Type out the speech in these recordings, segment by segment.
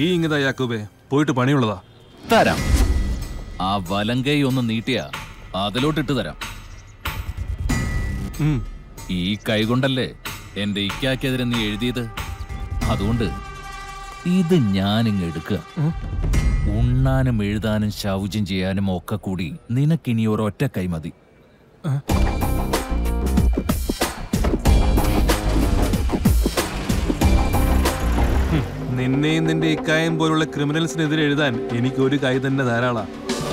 Key ഇങ്ങതാ യാക്കൂബേ പോയിട്ട് പണിയുള്ളതാ തരാം ആ വലങ്കൈ ഒന്ന് നീട്ടിയ അതിലോട്ടിട്ട് തരാം ഉം. ഈ കൈ കൊണ്ടല്ലേ എന്റെ ഇക്കാക്കെതിരെ നീ എഴുതിയത് അതുകൊണ്ട് ഇത് ഞാനിങ് എടുക്കുക ഉണ്ണാനും എഴുതാനും ശൗചം ചെയ്യാനും ഒക്കെ കൂടി നിനക്കിനി ഒരൊറ്റ കൈ മതി നിന്നെയും നിന്റെ ഇക്കായം പോലുള്ള ക്രിമിനൽസിനെതിരെ എഴുതാൻ എനിക്ക് ഒരു കൈ തന്നെ ധാരാളാ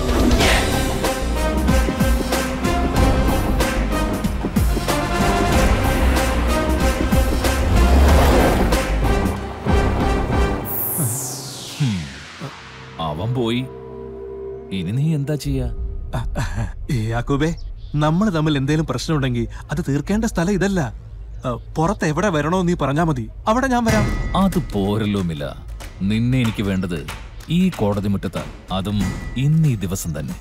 അവൻ പോയി ഇനി നീ എന്താ ചെയ്യാ ഏ, യാക്കൂബേ നമ്മൾ തമ്മിൽ എന്തേലും പ്രശ്നമുണ്ടെങ്കിൽ അത് തീർക്കേണ്ട സ്ഥലം ഇതല്ല ആ, പുറത്ത് എവിടെ വരണോ നീ പറഞ്ഞാ മതി അവിടെ ഞാൻ വരാം അത് പോരല്ലോമില്ല നിന്നെ എനിക്ക് വേണ്ടത് ഈ കോടതി മുറ്റത്ത് അതും ഇന്ന് ഈ ദിവസം തന്നെ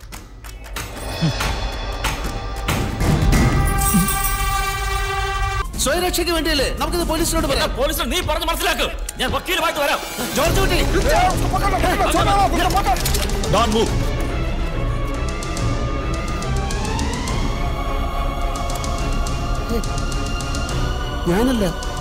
സ്വയരക്ഷയ്ക്ക് വേണ്ടിയല്ലേ നമുക്കിത് പോലീസിനോട് പറയാം പോലീസിനെ നീ പറഞ്ഞ് മനസ്സിലാക്കും ഞാൻ വക്കീലുമായിട്ട് വരാം ജോർജ് കുട്ടി ഡോൺ മൂവ് ഞാനല്ല